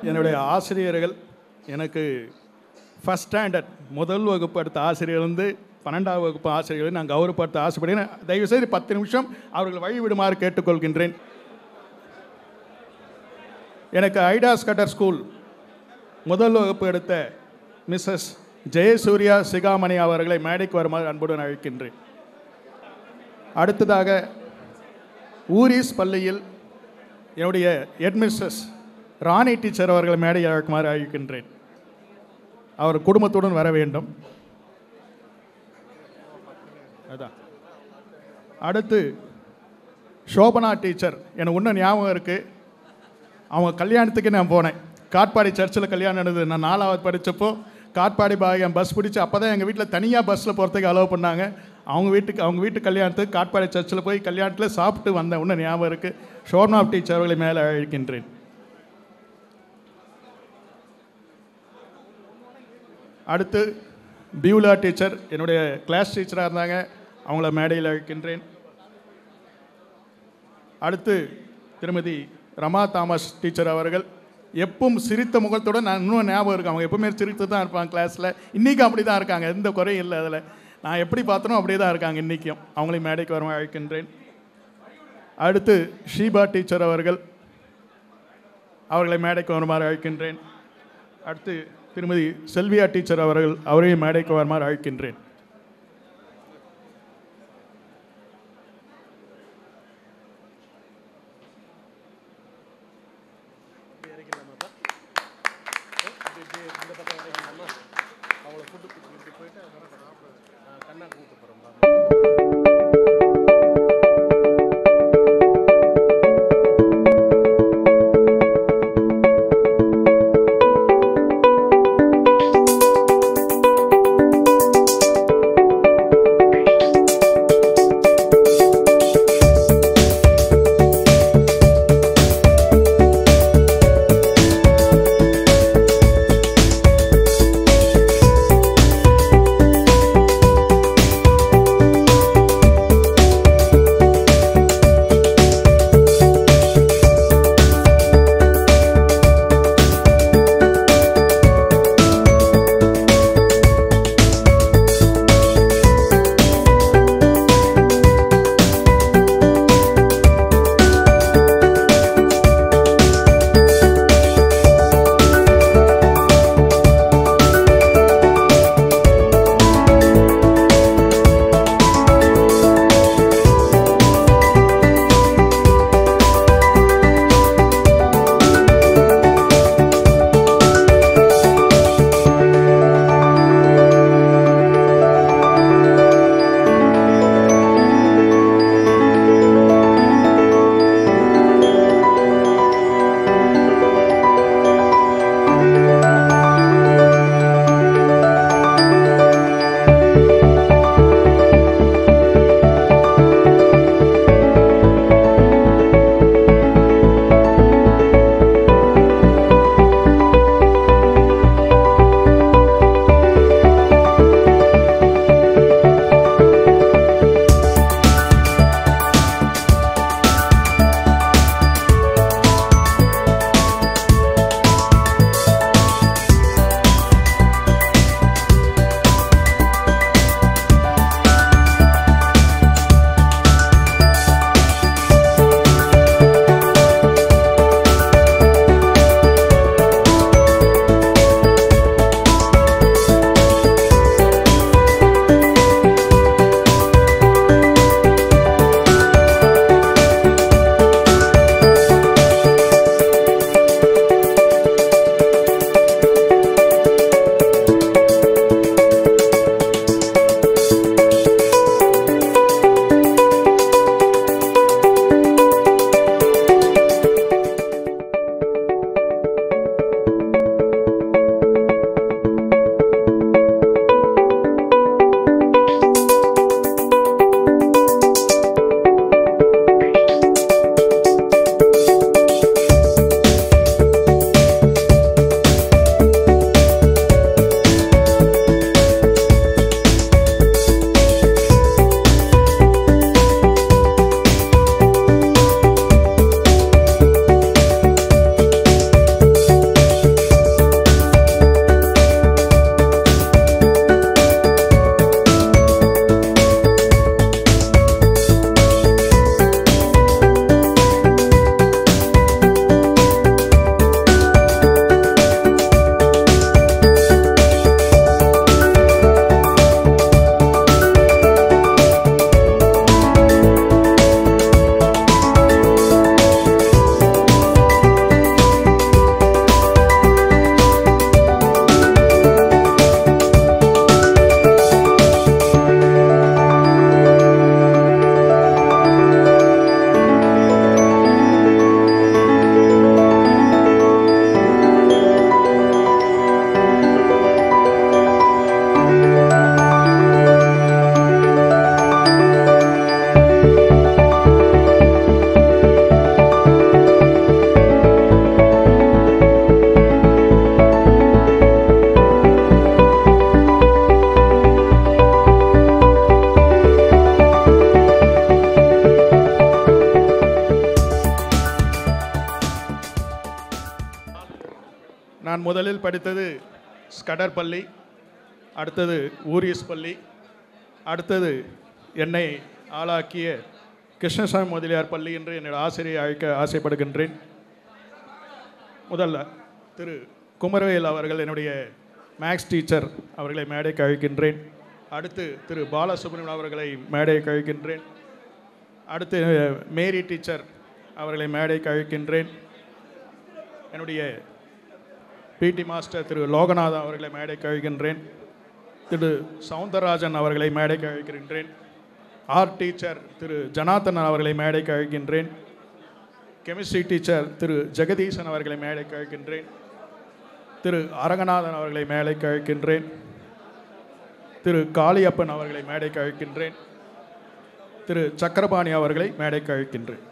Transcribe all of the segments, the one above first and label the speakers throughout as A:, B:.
A: என்னுடைய ஆசிரியர்கள் எனக்கு ஃபஸ்ட் ஸ்டாண்டர்ட் முதல் வகுப்பு அடுத்த ஆசிரியர் வந்து பன்னெண்டாவது வகுப்பு ஆசிரியர்களை நான் கௌரவப்படுத்த ஆசைப்படுகிறேன் தயவுசெய்து பத்து நிமிஷம் அவர்கள் வழிவிடுமாறு கேட்டுக்கொள்கின்றேன் எனக்கு ஐடாஸ் கட்டர் ஸ்கூல் முதல் வகுப்பு எடுத்த மிஸ்ஸஸ் ஜெயசூர்யா சிகாமணி அவர்களை மேடைக்கு வருமாறு அன்புடன் அழைக்கின்றேன் அடுத்ததாக ஊரிஸ் பள்ளியில் என்னுடைய ஹெட்மிஸ்டர்ஸ் ராணி டீச்சர் அவர்களை மேடை அழைக்குமாறு அழைக்கின்றேன் அவர் குடும்பத்துடன் வர வேண்டும் அதான் அடுத்து சோபனா டீச்சர் எனக்கு இன்னும் ஞாபகம் இருக்குது அவங்க கல்யாணத்துக்கு நான் போனேன் காட்பாடி சர்ச்சில் கல்யாணம் நடந்தது நான் நாலாவது படித்தப்போ காட்பாடி பாகம் பஸ் பிடிச்சி அப்போ தான் எங்கள் வீட்டில் தனியாக பஸ்ஸில் போகிறதுக்கு அலோவ் பண்ணாங்க அவங்க வீட்டுக்கு அவங்க வீட்டு கல்யாணத்துக்கு காட்பாடி சர்ச்சில் போய் கல்யாணத்தில் சாப்பிட்டு வந்தேன் இன்னும் ஞாபகம் இருக்குது ஷோர்னா டீச்சர் அவர்களை மேலே அழைக்கின்றேன் அடுத்து பியூலா டீச்சர் என்னுடைய கிளாஸ் டீச்சராக இருந்தாங்க அவங்கள மேடையில் அழைக்கின்றேன் அடுத்து திருமதி ரமா தாமஸ் டீச்சர் அவர்கள் எப்பவும் சிரித்த முகத்துடன் நான் இன்னும் ஞாபகம் இருக்கு அவங்க எப்பவுமே சிரித்து தான் இருப்பாங்க கிளாஸில் இன்றைக்கும் அப்படி தான் இருக்காங்க எந்த குறையும் இல்லை அதில் நான் எப்படி பார்த்தனோ அப்படியே தான் இருக்காங்க இன்றைக்கும் அவங்களையும் மேடைக்கு வர அழைக்கின்றேன் அடுத்து ஷீபா டீச்சர் அவர்கள் அவர்களை மேடைக்கு வருமாறு அழைக்கின்றேன் அடுத்து திருமதி செல்வியா டீச்சர் அவர்கள் அவரையும் மேடைக்கு வருமாறு அழைக்கின்றேன் முதலில் படித்தது ஸ்கடர் பள்ளி அடுத்தது ஊரியஸ் பள்ளி அடுத்தது என்னை ஆளாக்கிய கிருஷ்ணசாமி முதலியார் பள்ளி என்று என்னோட ஆசிரியை அழைக்க ஆசைப்படுகின்றேன் முதல்ல திரு குமரவேல் அவர்கள் என்னுடைய மேக்ஸ் டீச்சர் அவர்களை மேடைக்கு அழைக்கின்றேன் அடுத்து திரு பாலசுப்ரமணியன் அவர்களை மேடைக்கு அழைக்கின்றேன் அடுத்து மேரி டீச்சர் அவர்களை மேடைக்கு அழைக்கின்றேன் என்னுடைய பிடி மாஸ்டர் திரு லோகநாதன் அவர்களை மேடைக்கு அழைக்கின்றேன் திரு சவுந்தரராஜன் அவர்களை மேடைக்கு அழைக்கின்றேன் ஆர்ட் டீச்சர் திரு ஜனார்த்தனன் அவர்களை மேடைக்கு அழைக்கின்றேன் கெமிஸ்ட்ரி டீச்சர் திரு ஜெகதீசன் அவர்களை மேடைக்கு அழைக்கின்றேன் திரு அரங்கநாதன் அவர்களை மேடைக்கு அழைக்கின்றேன் திரு காளியப்பன் அவர்களை மேடைக்கு அழைக்கின்றேன் திரு சக்கரபாணி அவர்களை மேடைக்கு அழைக்கின்றேன்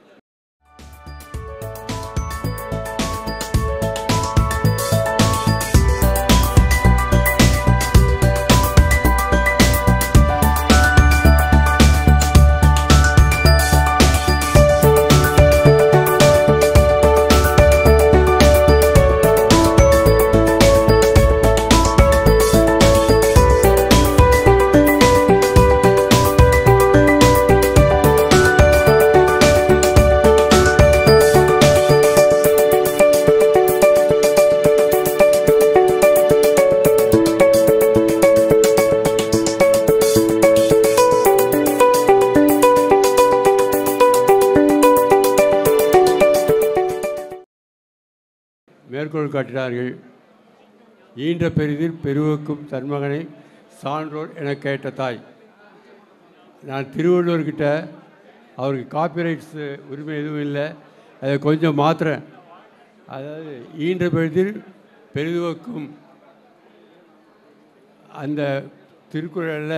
B: மேற்கோள் காட்டினார்கள் ஈன்ற பெரிதில் பெருவுக்கும் தன்மகனை சான்றோர் என கேட்ட தாய் நான் திருவள்ளுவர்கிட்ட அவருக்கு காப்பிரைட்ஸ் உரிமை எதுவும் இல்லை அதை கொஞ்சம் மாத்துறேன் அதாவது ஈன்ற பெரிதில் பெரிதுவக்கும் அந்த திருக்குறளில்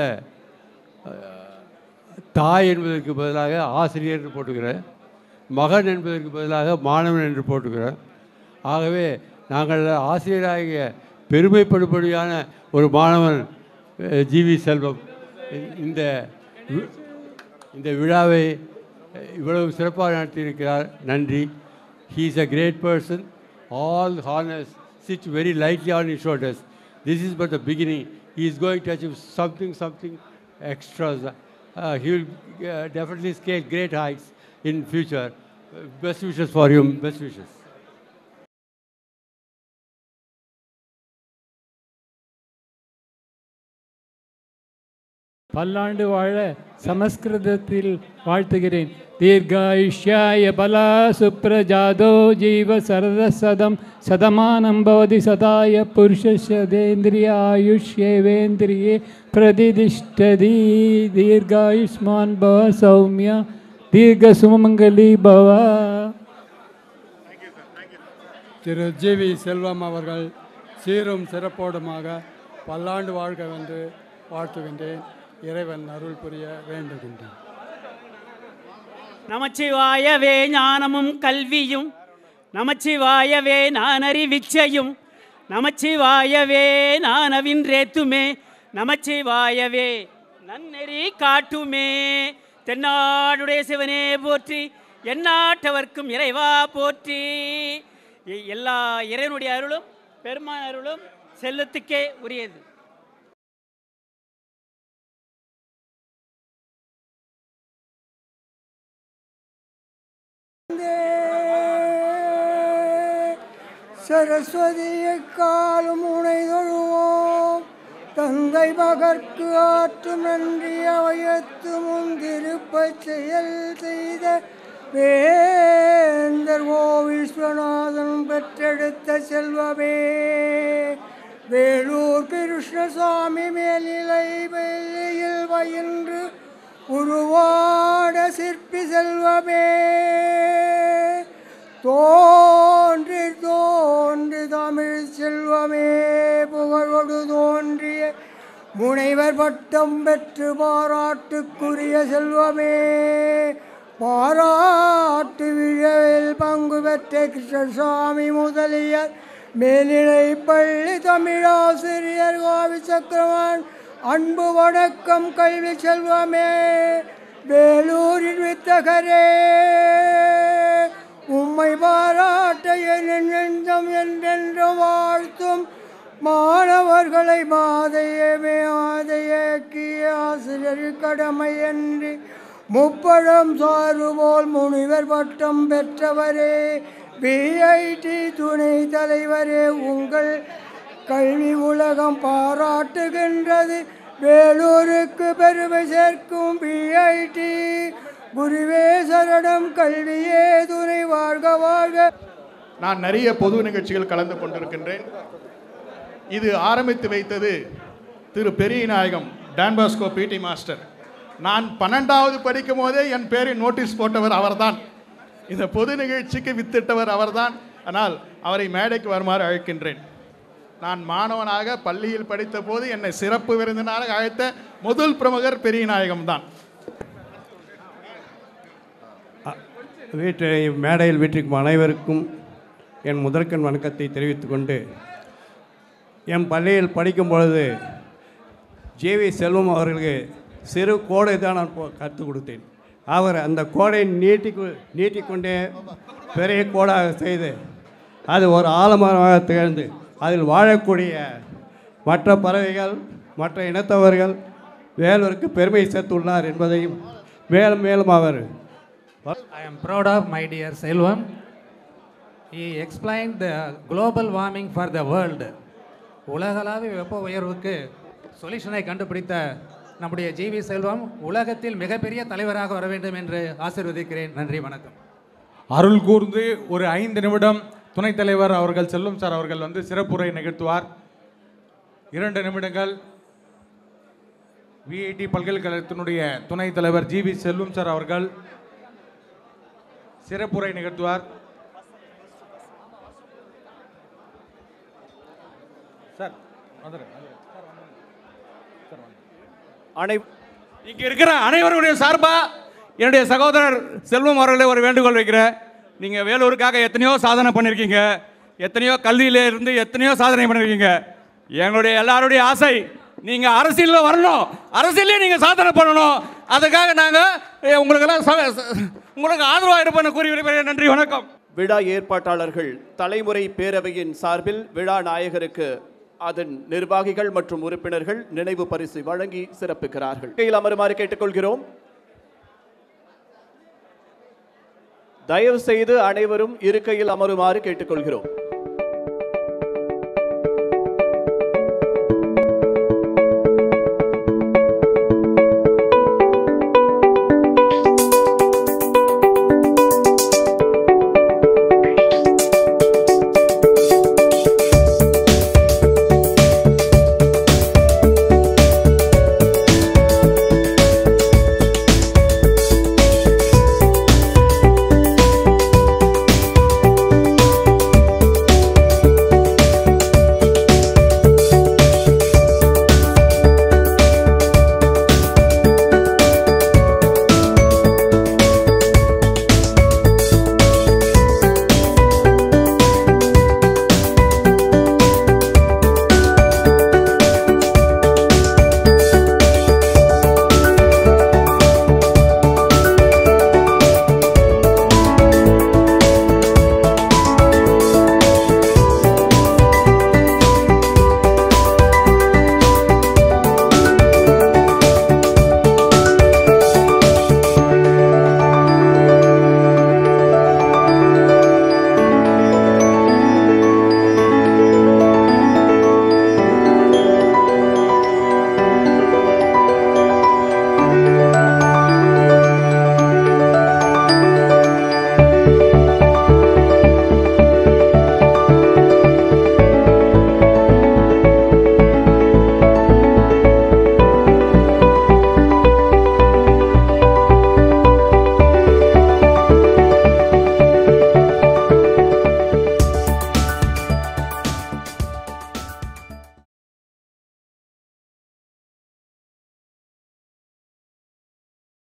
B: தாய் என்பதற்கு பதிலாக ஆசிரியர் என்று போட்டுக்கிறேன் மகன் என்பதற்கு பதிலாக மாணவன் என்று போட்டுக்கிறேன் ஆகவே நாங்கள் ஆசிரியராகிய பெருமைப்படும்படியான ஒரு மாணவன் அஹ், ஜிவி செல்வம் இந்த- இந்த வி- இந்த விழாவை அஹ், இவ்வளவு சிறப்பாக நடத்தியிருக்கிறார் நன்றி he is a great person all ஹார்னஸ் sit very lightly on his shoulders this is but the beginning he is going to achieve something something extras uh, he will uh, definitely scale great heights in future Uh, best wishes for him best wishes
C: பல்லாண்டு வாழ சமஸ்கிருதத்தில் வாழ்த்துகிறேன் தீர்காயுஷ்யாய பலா சுப்ரஜாதோ ஜீவ சரத சதம் சதமானம் பவதி சதாய புருஷேந்திரிய ஆயுஷ்யேவேந்திரியே பிரதிதிஷ்டதி தீர்காயுஷ்மான் பவ சௌமியா தீர்க்க சுமங்கலி பவ
D: திரு ஜிவி செல்வம் அவர்கள் சீரும் சிறப்போடுமாக பல்லாண்டு வாழ்க வென்று வாழ்த்துகின்றேன் இறைவன் அருள் புரிய வேண்டுகின்றேன்
E: நமச்சிவாயவே ஞானமும் கல்வியும் நமச்சிவாயவே நானறிவிச்சையும் நமச்சிவாயவே நானவின்றேத்துமே நமச்சிவாயவே நன்னெறி காட்டுமே தென்னாடுடைய சிவனே போற்றி எந்நாட்டவர்க்கும் இறைவா போற்றி எ- எல்லா இறைவனுடைய அருளும் பெருமான் அருளும் செல்லத்துக்கே உரியது
F: சரஸ்வதியை காலும் உனை தொழுவோம் தந்தை மகற்கு ஆற்றும் நன்றி அவையத்து முந்திருப்பச் செயல் செய்த வேந்தர் ஓ விஸ்வநாதன் பெற்றெடுத்த செல்வமே வேலூர் கிருஷ்ணசாமி மேல்நிலை வெள்ளியில் பயின்று உருவாட சிற்பி செல்வமே தோன்றி தோன்றி தமிழ் செல்வமே புகழோடு தோன்றிய முனைவர் பட்டம் பெற்று பாராட்டுக்குரிய செல்வமே பாராட்டு விழாவில் பங்கு பெற்ற கிருஷ்ணசாமி முதலியார் மேல்நிலை பள்ளி தமிழாசிரியர் கோவி சக்கரவான் அன்பு வணக்கம் கல்வி செல்வமே வேலூரின் வித்தகரே உம்மை பாராட்ட என் நெஞ்சம் என்றென்று வாழ்த்தும் மாணவர்களை மாதையமே ஆதையாக்கிய ஆசிரியர் கடமை என்று முப்பழம் சாறு போல் முனிவர் பட்டம் பெற்றவரே பிஐடி துணை தலைவரே உங்கள் கல்வி உலகம் பாராட்டுகின்றது வேலூருக்கு பெருமை சேர்க்கும் பிஐடி குருவே சரணம் கல்வியே துணை வாழ்க வாழ்க
A: நான் நிறைய பொது நிகழ்ச்சிகள் கலந்து கொண்டிருக்கின்றேன் இது ஆரம்பித்து வைத்தது திரு பெரிய நாயகம் டான்பாஸ்கோ பிடி மாஸ்டர் நான் பன்னெண்டாவது படிக்கும் போதே என் பேரை நோட்டீஸ் போட்டவர் அவர்தான் இந்த பொது நிகழ்ச்சிக்கு வித்திட்டவர் அவர்தான் ஆனால் அவரை மேடைக்கு வருமாறு அழைக்கின்றேன் நான் மாணவனாக பள்ளியில் படித்த போது என்னை சிறப்பு விருந்தினராக அழைத்த முதல் பிரமுகர் பெரிய நாயகம் தான்
G: வீட்டு மேடையில் வீட்டிற்கும் அனைவருக்கும் என் முதற்கண் வணக்கத்தை தெரிவித்துக் கொண்டு என் பள்ளியில் படிக்கும் பொழுது ஜேவி செல்வம் அவர்களுக்கு சிறு கோடை தான் நான் போ- கற்றுக் கொடுத்தேன் அவர் அந்த கோடை நீட்டி நீட்டிக்கொண்டே பெரிய கோடாக செய்து அது ஒரு ஆலமரமாக திகழ்ந்து அதில் வாழக்கூடிய மற்ற பறவைகள் மற்ற இனத்தவர்கள் வேலூருக்கு பெருமை சேர்த்துள்ளார் என்பதையும் மேலும் மேலும் அவர்
H: I am proud of my dear Selvam. He explained the global warming for the world. உலகளாவிய வெப்ப உயர்வுக்கு சொல்யூஷனை கண்டுபிடித்த நம்முடைய ஜிவி செல்வம் உலகத்தில் மிகப்பெரிய தலைவராக வர வேண்டும் என்று ஆசீர்வதிக்கிறேன் நன்றி வணக்கம்
I: அருள் கூர்ந்து ஒரு ஐந்து நிமிடம் துணைத் தலைவர் அவர்கள் செல்வம் சார் அவர்கள் வந்து சிறப்புரை நிகழ்த்துவார் இரண்டு நிமிடங்கள் விஐடி பல்கலைக்கழகத்தினுடைய துணைத் தலைவர் ஜிவி செல்வம் சார் அவர்கள் சிறப்புரை நிகழ்த்துவார் சார் வந்துடுங்க, வந்துடுங்க.
J: அனை இங்கே இருக்கிற அனைவருடைய சார்பா என்னுடைய சகோதரர் செல்வம் அவர்களை ஒரு வேண்டுகோள் வைக்கிறேன் நீங்கள் வேலூருக்காக எத்தனையோ சாதனை பண்ணியிருக்கீங்க எத்தனையோ கல்வியில இருந்து எத்தனையோ சாதனை பண்ணியிருக்கீங்க எங்களுடைய எல்லாருடைய ஆசை நீங்கள் அரசியலில் வரணும் அரசியலே நீங்கள் சாதனை பண்ணணும் அதுக்காக நாங்கள் உங்களுக்கெல்லாம் ச- ச- உங்களுக்கு ஆதரவாக இருப்பேன்னு கூறி விரும்புகிறேன் நன்றி வணக்கம்
K: விழா ஏற்பாட்டாளர்கள் தலைமுறை பேரவையின் சார்பில் விழா நாயகருக்கு அதன் நிர்வாகிகள் மற்றும் உறுப்பினர்கள் நினைவு பரிசு வழங்கி சிறப்பிக்கிறார்கள் கையில் அமருமாறு கேட்டுக்கொள்கிறோம் தயவு செய்து அனைவரும் இருக்கையில் அமருமாறு கேட்டுக்கொள்கிறோம்